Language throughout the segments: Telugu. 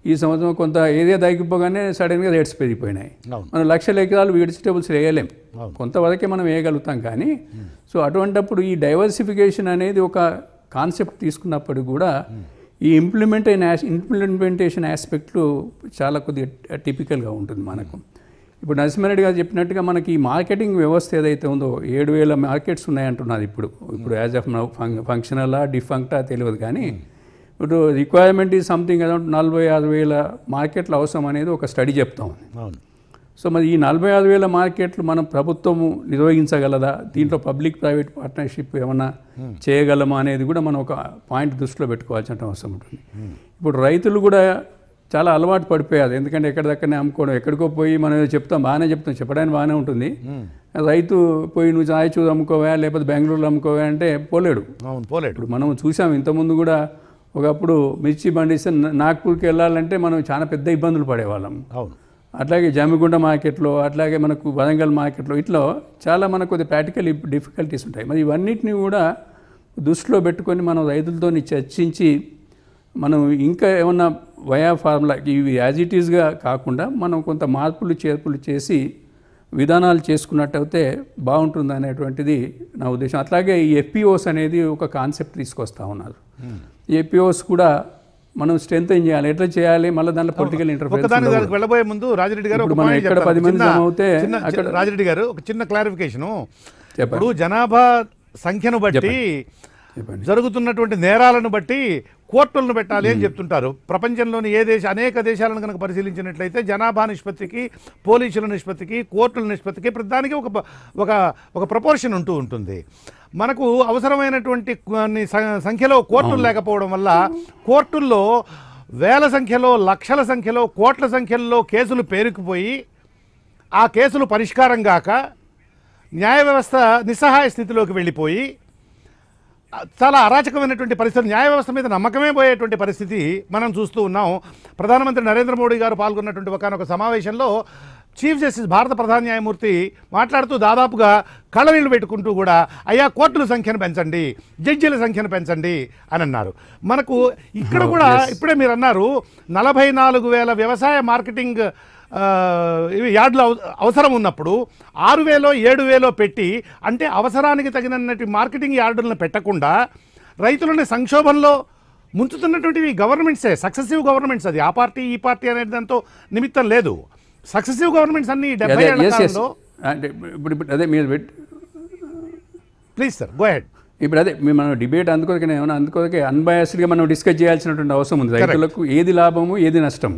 ఈ సంవత్సరం కొంత ఏరియా తగ్గిపోగానే సడన్గా రేట్స్ పెరిగిపోయినాయి అవును. మనం లక్షల ఎకరాలు వెజిటేబుల్స్ వేయలేం అవును. కొంతవరకే మనం వేయగలుగుతాం కానీ సో అటువంటప్పుడు ఈ డైవర్సిఫికేషన్ అనేది ఒక కాన్సెప్ట్ తీసుకున్నప్పుడు కూడా ఈ ఇంప్లిమెంట్ అయిన ఇంప్లిమెంటేషన్ ఆస్పెక్ట్లు చాలా కొద్దిగా టిపికల్గా ఉంటుంది మనకు ఇప్పుడు నరసింహారెడ్డి గారు చెప్పినట్టుగా మనకి ఈ మార్కెటింగ్ వ్యవస్థ ఏదైతే ఉందో ఏడు వేల మార్కెట్స్ ఉన్నాయంటున్నారు ఇప్పుడు ఇప్పుడు యాజ్ ఆఫ్ నౌ ఫంక్షనలా డిఫంక్టా తెలియదు కానీ ఇప్పుడు రిక్వైర్మెంట్ ఈ సంథింగ్ అరౌండ్ నలభై ఆరు వేల మార్కెట్లు అవసరం అనేది ఒక స్టడీ చెప్తా ఉంది అవును సో మరి ఈ నలభై ఆరు వేల మార్కెట్లు మనం ప్రభుత్వము నిర్వహించగలదా దీంట్లో పబ్లిక్ ప్రైవేట్ పార్ట్నర్షిప్ ఏమన్నా చేయగలమా అనేది కూడా మనం ఒక పాయింట్ దృష్టిలో పెట్టుకోవాల్సిన అవసరం ఉంటుంది ఇప్పుడు రైతులు కూడా చాలా అలవాటు పడిపోయారు ఎందుకంటే ఎక్కడిదక్కడనే అమ్ముకోవడం ఎక్కడికో పోయి మనం ఏదో చెప్తాం బాగానే చెప్తాం చెప్పడానికి బాగానే ఉంటుంది రైతు పోయి నువ్వు రాయచూరు అమ్ముకోవా లేకపోతే బెంగళూరులో అమ్ముకోవా అంటే పోలేడు అవును పోలేడు ఇప్పుడు మనం చూసాం ఇంతకుముందు కూడా ఒకప్పుడు మిర్చి పండిస్తే నాగ్పూర్కి వెళ్ళాలంటే మనం చాలా పెద్ద ఇబ్బందులు పడేవాళ్ళం అవును అట్లాగే జమ్మిగుంట మార్కెట్లో అట్లాగే మనకు వరంగల్ మార్కెట్లో ఇట్లా చాలా మనకు కొద్ది ప్రాక్టికల్ డిఫికల్టీస్ ఉంటాయి మరి ఇవన్నిటిని కూడా దృష్టిలో పెట్టుకొని మనం రైతులతో చర్చించి మనం ఇంకా ఏమన్నా వయా ఫార్ములా ఇవి యాజ్ ఇట్ ఈస్గా కాకుండా మనం కొంత మార్పులు చేర్పులు చేసి విధానాలు చేసుకున్నట్టయితే బాగుంటుంది అనేటువంటిది నా ఉద్దేశం అట్లాగే ఈ ఎఫ్పిఓస్ అనేది ఒక కాన్సెప్ట్ తీసుకొస్తా ఉన్నారు ఈ ఎఫ్పిఓస్ కూడా మనం స్ట్రెంగ్ చేయాలి ఎట్లా చేయాలి మళ్ళీ దాంట్లో పొలిటికల్ ఇంటర్ఫరెన్స్ ఒకదాని దానికి వెళ్ళబోయే ముందు రాజిరెడ్డి గారు ఒక ఇప్పుడు మనం point ఎక్కడ చెప్తారు. పది మంది చిన్న- జమ అవుతే చిన్న- అక్కడ- రాజిరెడ్డి గారు ఒక చిన్న క్లారిఫికేషన్ చెప్పండి ఇప్పుడు జనాభా సంఖ్యను బట్టి చెప్పండి జరుగుతున్నటువంటి నేరాలను బట్టి కోర్టులను పెట్టాలి అని చెప్తుంటారు ప్రపంచంలోని ఏ దేశ అనేక దేశాలను కనుక పరిశీలించినట్లయితే జనాభా నిష్పత్తికి పోలీసుల నిష్పత్తికి కోర్టుల నిష్పత్తికి ప్రతిదానికి ఒక ప- ఒక ఒక ప్రపోర్షన్ ఉంటూ ఉంటుంది మనకు అవసరమైనటువంటి కొన్ని స- సంఖ్యలో కోర్టులు లేకపోవడం వల్ల కోర్టుల్లో వేల సంఖ్యలో లక్షల సంఖ్యలో కోట్ల సంఖ్యలో కేసులు పేరుకుపోయి ఆ కేసులు పరిష్కారం కాక న్యాయ వ్యవస్థ నిస్సహాయ స్థితిలోకి వెళ్ళిపోయి ఆ, చాలా అరాచకమైనటువంటి పరిస్థితి న్యాయ వ్యవస్థ మీద నమ్మకమే పోయేటువంటి పరిస్థితి మనం చూస్తూ ఉన్నాం ప్రధానమంత్రి నరేంద్ర మోడీ గారు పాల్గొన్నటువంటి ఒకనొక సమావేశంలో చీఫ్ జస్టిస్ భారత ప్రధాన న్యాయమూర్తి మాట్లాడుతూ దాదాపుగా కళ్ళనీళ్ళు పెట్టుకుంటూ కూడా అయ్యా కోర్టుల సంఖ్యను పెంచండి జడ్జీల సంఖ్యను పెంచండి అని అన్నారు మనకు ఇక్కడ కూడా ఇప్పుడే మీరు అన్నారు నలభై నాలుగు వేల వ్యవసాయ మార్కెటింగ్ ఆ, ఇవి యార్డులు అవ- అవసరం ఉన్నప్పుడు ఆరు వేలో ఏడు వేలో పెట్టి అంటే అవసరానికి తగినటువంటి మార్కెటింగ్ యార్డులను పెట్టకుండా రైతులని సంక్షోభంలో ముంచుతున్నటువంటివి గవర్నమెంట్సే సక్సెసివ్ గవర్నమెంట్స్ అది ఆ పార్టీ ఈ పార్టీ అనే దాంతో నిమిత్తం లేదు సక్సెసివ్ గవర్నమెంట్స్ అన్ని డెబ్బై అదే ఏళ్ల yes, yes. కాలంలో అంటే ఇప్పుడు ఇప్పుడు అదే మీరు పెట్ ప్లీజ్ సార్ గో హెడ్ ఇప్పుడు అదే మేము మనం డిబేట్ అందుకోకే ఏమన్నా అందుకోకే అన్బయాస్డ్గా మనం డిస్కస్ చేయాల్సినటువంటి అవసరం ఉంది రైతులకు ఏది లాభము ఏది నష్టము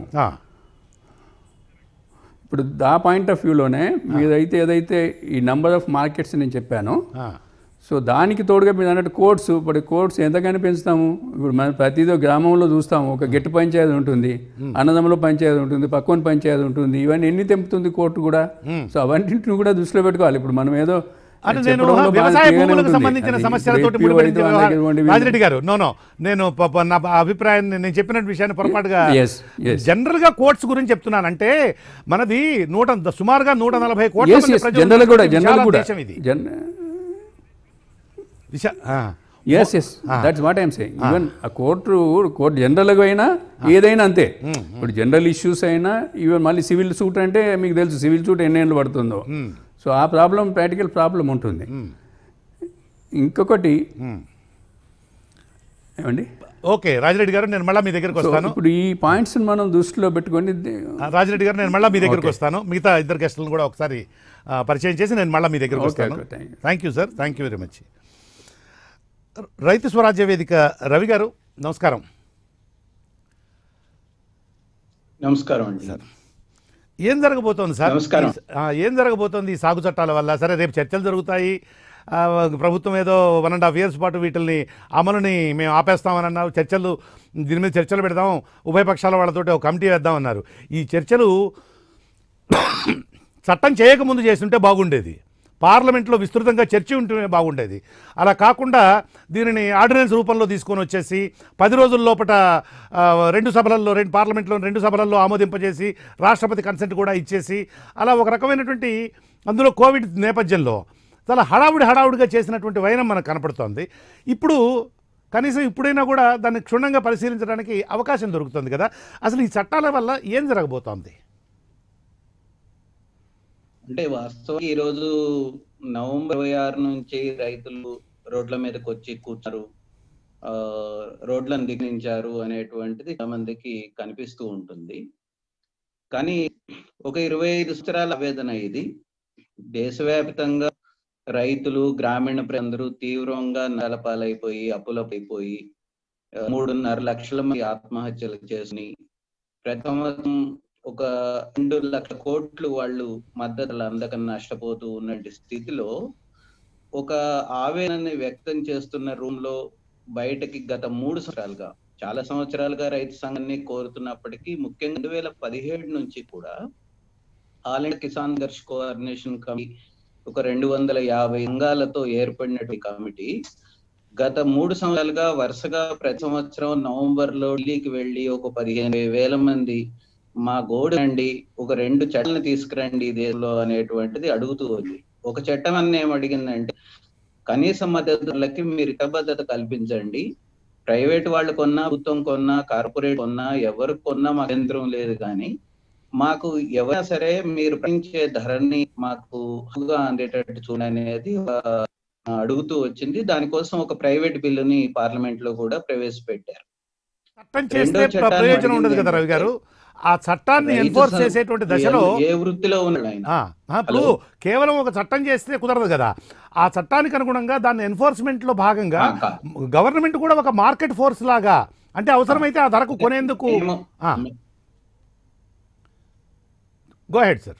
ఇప్పుడు ఆ పాయింట్ ఆఫ్ వ్యూలోనే మీరైతే ఏదైతే ఈ నంబర్ ఆఫ్ మార్కెట్స్ నేను చెప్పానో సో దానికి తోడుగా మీరు అన్నట్టు కోర్ట్స్ ఇప్పుడు కోర్ట్స్ ఎంతకని పెంచుతాము ఇప్పుడు మనం ప్రతిదో గ్రామంలో చూస్తాము ఒక గెట్టు పంచాయతీ ఉంటుంది అన్నదమ్ములో పంచాయతీ ఉంటుంది పక్కన పంచాయతీ ఉంటుంది ఇవన్నీ ఎన్ని తెంపుతుంది కోర్టు కూడా సో అవన్నింటిని కూడా దృష్టిలో పెట్టుకోవాలి ఇప్పుడు మనం ఏదో అంటే నేను చెప్పడంలో బాగా వ్యవసాయ clear గానే భూములకు ఉంటుంది. సంబంధించిన అది సమస్యలతో ఇప్పుడు అయితే వాళ్ళ దగ్గర ఇవ్వండి, వీళ్ళు- రాజిరెడ్డి గారు నో నో నేను ప- ప- నా అభిప్రాయాన్ని నేను చెప్పిన విషయాన్ని పొరపాటుగా Yes, yes. జనరల్ గా కోర్ట్స్ గురించి చెప్తున్నాను అంటే మనది నూట సుమారుగా నూట నలభై కోట్ల Yes, మంది yes, ప్రజలు జనరల్ కూడా ఉన్నటువంటి జనరల్ విశాల కూడా దేశం ఇది జన్ విశా- ఆ. Yes yes that's what I'm saying even ఆ కోర్టు కోర్టు జనరల్గా అయినా ఏదైనా అంతే ఇప్పుడు జనరల్ ఇష్యూస్ అయినా ఈవెన్ మళ్ళీ సివిల్ సూట్ అంటే మీకు తెలుసు సివిల్ సూట్ ఎన్ని ఏళ్ళు పడుతుందో సో ఆ ప్రాబ్లం ప్రాక్టికల్ ప్రాబ్లం ఉంటుంది ఇంకొకటి మ్మ్. ఏమండి ఓకే రాజిరెడ్డి గారు నేను మళ్ళీ మీ దగ్గరికి సో వస్తాను ఇప్పుడు ఈ పాయింట్స్ మనం దృష్టిలో పెట్టుకొని ది- ఆ, రాజిరెడ్డి గారు నేను మళ్ళీ మీ దగ్గరికి వస్తాను మిగతా ఇద్దరు గెస్టులను కూడా ఒకసారి ఆ, పరిచయం చేసి నేను మళ్ళీ మీ దగ్గరికి Okay, వస్తాను okay, thank you. Thank you sir thank you very much Rythu Swarajya వేదిక రవి గారు నమస్కారం నమస్కారం అండి ఏం జరగబోతోంది సార్ నమస్కారం. ఈ- ఆ, ఏం జరగబోతోంది ఈ సాగు చట్టాల వల్ల సరే రేపు చర్చలు జరుగుతాయి ఆ, ప్రభుత్వం ఏదో వన్ అండ్ హాఫ్ ఇయర్స్ పాటు వీటిల్ని అమలుని మేము ఆపేస్తామని అన్నారు చర్చలు దీని మీద చర్చలు పెడదాం ఉభయ పక్షాల వాళ్ళతోటి ఒక కమిటీ వేద్దామన్నారు ఈ చర్చలు చట్టం చేయకముందు చేస్తుంటే బాగుండేది పార్లమెంట్లో విస్తృతంగా చర్చ ఉంటే బాగుండేది అలా కాకుండా దీనిని ఆర్డినెన్స్ రూపంలో తీసుకొని వచ్చేసి పది రోజుల లోపల ఆ, రెండు సభలలో రెండు పార్లమెంట్లో రెండు సభలలో ఆమోదింపజేసి రాష్ట్రపతి కన్సెంట్ కూడా ఇచ్చేసి అలా ఒక రకమైనటువంటి అందులో కోవిడ్ నేపథ్యంలో చాలా హడావుడి హడావుడిగా చేసినటువంటి వైనం మనకు కనపడుతోంది ఇప్పుడు కనీసం ఇప్పుడైనా కూడా దాన్ని క్షుణ్ణంగా పరిశీలించడానికి అవకాశం దొరుకుతుంది కదా అసలు ఈ చట్టాల వల్ల ఏం జరగబోతోంది అంటే వాస్తవం ఈ రోజు నవంబర్ ఇరవై ఆరు నుంచి రైతులు రోడ్ల మీదకి వచ్చి కూర్చారు ఆ రోడ్లను దిగించారు అనేటువంటిది చాలా మందికి కనిపిస్తూ ఉంటుంది కానీ ఒక ఇరవై ఐదు సంవత్సరాల ఆవేదన ఇది దేశవ్యాప్తంగా రైతులు గ్రామీణ ప్రజలందరూ తీవ్రంగా నలపాలైపోయి అప్పులపైపోయి ఆ, మూడున్నర లక్షల మంది ఆత్మహత్యలు చేసుకుని ప్రతి సంవత్సరం ఒక రెండు లక్షల కోట్లు వాళ్ళు మద్దతులు అందక నష్టపోతూ ఉన్న స్థితిలో ఒక ఆవేదనని వ్యక్తం చేస్తున్న రూమ్ లో బయటకి గత మూడు సంవత్సరాలుగా చాలా సంవత్సరాలుగా రైతు సంఘాన్ని కోరుతున్నప్పటికీ ముఖ్యంగా రెండు వేల పదిహేడు నుంచి కూడా ఆల్ ఇండియా కిసాన్ ఘర్ష్ కోఆర్డినేషన్ కమిటీ ఒక రెండు వందల యాభై సంఘాలతో ఏర్పడినటువంటి కమిటీ గత మూడు సంవత్సరాలుగా వరుసగా ప్రతి సంవత్సరం నవంబర్ లో ఢిల్లీకి వెళ్ళి ఒక పదిహేను వేల మంది మా గోడు రండి ఒక రెండు చట్టాలను తీసుకురండి దేశంలో అనేటువంటిది అడుగుతూ ఉంది ఒక చట్టం అన్న ఏం అడిగిందంటే కనీస మద్దతులకి మీరు ఇతబద్ధత కల్పించండి ప్రైవేట్ వాళ్ళు కొన్నా ప్రభుత్వం కొన్నా కార్పొరేట్ కొన్నా ఎవరు కొన్నా మాకు అభ్యంతరం లేదు కానీ మాకు ఎవరైనా సరే మీరు ప్రకటించే ధరని మాకు హక్కుగా అందేటట్టు చూడనేది ఆ, అడుగుతూ వచ్చింది దానికోసం ఒక ప్రైవేట్ బిల్లుని పార్లమెంట్ లో కూడా ప్రవేశపెట్టారు చట్టం రెండో చేస్తే ప్ర- చట్టాన్ని ప్రయోజనం ఉండదు కదా రవి గారు ఆ చట్టాన్ని రైతు ఎన్ఫోర్స్ సం- చేసేటువంటి దశలో ఏ వృత్తిలో ఉన్నాడు ఆయన ఆ, ఆ, ఇప్పుడు హలో. కేవలం ఒక చట్టం చేస్తే కుదరదు కదా ఆ చట్టానికి అనుగుణంగా దాన్ని ఎన్ఫోర్స్మెంట్ లో భాగంగా ఆ, కా- గవర్నమెంట్ కూడా ఒక మార్కెట్ ఫోర్స్ లాగా అంటే అవసరమైతే ఆ ధరకు కొనేందుకు మేము- ఆ. గో హెడ్ సార్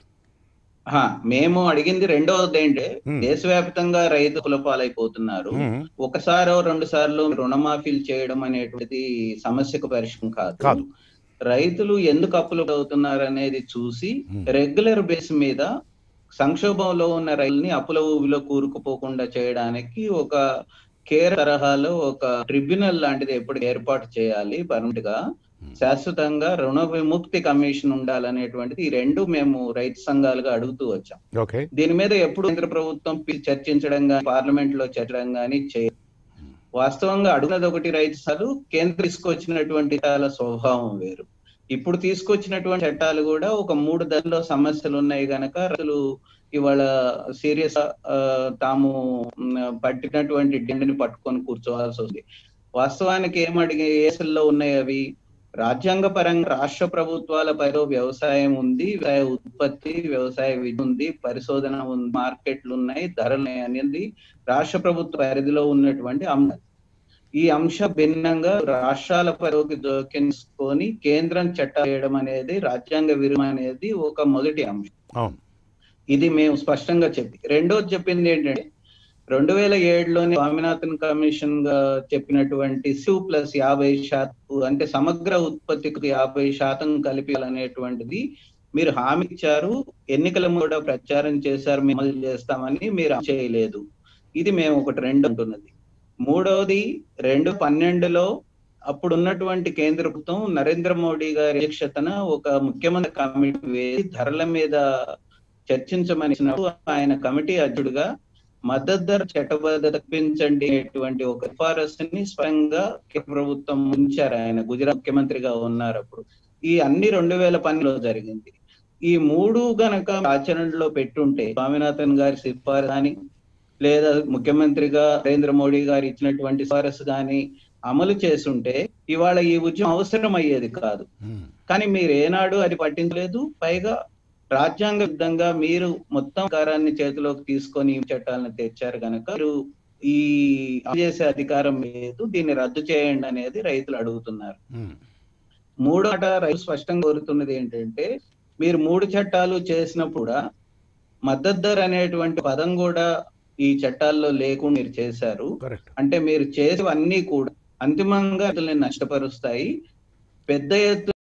ఆ, మేము అడిగింది రెండవది ఏంటంటే Hmm. దేశవ్యాప్తంగా రైతు కులపాలైపోతున్నారు ఒకసారో రెండు సార్లు రుణమాఫీలు చేయడం అనేటువంటిది సమస్యకు పరిష్కారం కాదు. కాదు రైతులు ఎందుకు అప్పులు అవుతున్నారు అనేది చూసి Hmm. రెగ్యులర్ బేస్ మీద సంక్షోభంలో ఉన్న రైతుల్ని అప్పుల ఊబిలో కూరుకుపోకుండా చేయడానికి ఒక కేర్ తరహాలో ఒక ట్రిబ్యునల్ లాంటిది ఎప్పుడు ఏర్పాటు చేయాలి పర్మనెంట్ గా శాశ్వతంగా రుణ విముక్తి కమిషన్ ఉండాలనేటువంటిది ఈ రెండు మేము రైతు సంఘాలుగా అడుగుతూ వచ్చాం ఓకే దీని మీద ఎప్పుడు కేంద్ర ప్రభుత్వం పి- చర్చించడం కానీ పార్లమెంట్ లో చర్చడం కానీ చేయ వాస్తవంగా అడుగునది ఒకటి రైతు సార్లు కేంద్ర తీసుకొచ్చినటువంటి చట్టాల స్వభావం వేరు ఇప్పుడు తీసుకొచ్చినటువంటి చట్టాలు కూడా ఒక మూడు దశలో సమస్యలు ఉన్నాయి గనక రైతులు ఇవాళ సీరియస్ తాము మ్, పట్టినటువంటి డిండిని పట్టుకొని కూర్చోవాల్సి ఉంది వాస్తవానికి ఏం అడిగే ఏసుల్లో ఉన్నాయి అవి రాజ్యాంగ పరంగా రాష్ట్ర ప్రభుత్వాల పరిలో వ్యవసాయం ఉంది వ్యవసాయ ఉత్పత్తి వ్యవసాయ విధి ఉంది పరిశోధన ఉంది మార్కెట్లు ఉన్నాయి ధరలు ఉన్నాయి అనేది రాష్ట్ర ప్రభుత్వ పరిధిలో ఉన్నటువంటి అంశం ఈ అంశం భిన్నంగా రాష్ట్రాల పరిలోకి జోకించుకొని కేంద్రం చట్టం చేయడం అనేది రాజ్యాంగ విరుమ అనేది ఒక మొదటి అంశం అవును ఇది మేము స్పష్టంగా చెప్పి రెండోది చెప్పింది ఏంటంటే రెండు వేల ఏడులోనే స్వామినాథన్ కమిషన్ గా చెప్పినటువంటి సి ప్లస్ యాభై శాతం అంటే సమగ్ర ఉత్పత్తికి యాభై శాతం కలిపాలనేటువంటిది మీరు హామీ ఇచ్చారు ఎన్నికల కూడా ప్రచారం చేశారు మేము అమలు చేస్తామని మీరు అమలు చేయలేదు ఇది మేము ఒకటి రెండు అంటున్నది మూడవది రెండు పన్నెండులో అప్పుడు ఉన్నటువంటి కేంద్ర ప్రభుత్వం నరేంద్ర మోడీ గారి అధ్యక్షతన ఒక ముఖ్యమంత్రి కమిటీ వేసి ధరల మీద చర్చించమని ఇచ్చినప్పుడు ఆయన కమిటీ అధ్యక్షుడుగా మద్దతు ధర చట్టబద్ధత తప్పించండి అనేటువంటి ఒక సిఫారసుని స్వయంగా కేంద్ర ప్రభుత్వం ఉంచారు ఆయన గుజరాత్ ముఖ్యమంత్రిగా ఉన్నారు అప్పుడు ఈ అన్ని రెండు వేల పన్నెండులో జరిగింది ఈ మూడు గనక ఆచరణలో పెట్టుంటే స్వామినాథన్ గారి సిఫారసు కానీ లేదా ముఖ్యమంత్రిగా నరేంద్ర మోడీ గారు ఇచ్చినటువంటి సిఫారసు కానీ అమలు చేసుంటే ఇవాళ ఈ ఉద్యమం అవసరం అయ్యేది కాదు కానీ మీరు ఏనాడు అది పట్టించలేదు పైగా రాజ్యాంగ విధంగా మీరు మొత్తం అధికారాన్ని చేతిలోకి తీసుకొని ఈ చట్టాలను తెచ్చారు కనుక మీరు ఈ అమలు చేసే అధికారం లేదు దీన్ని రద్దు చేయండి అనేది రైతులు అడుగుతున్నారు మూడో మాట రైతు స్పష్టంగా కోరుతున్నది ఏంటంటే మీరు మూడు చట్టాలు చేసినప్పుడు కూడా మద్దతు ధర అనేటువంటి పదం కూడా ఈ చట్టాల్లో లేకుండా మీరు చేశారు కరెక్ట్ అంటే మీరు చేసేవన్నీ కూడా అంతిమంగా రైతుల్ని నష్టపరుస్తాయి పెద్ద ఎత్తున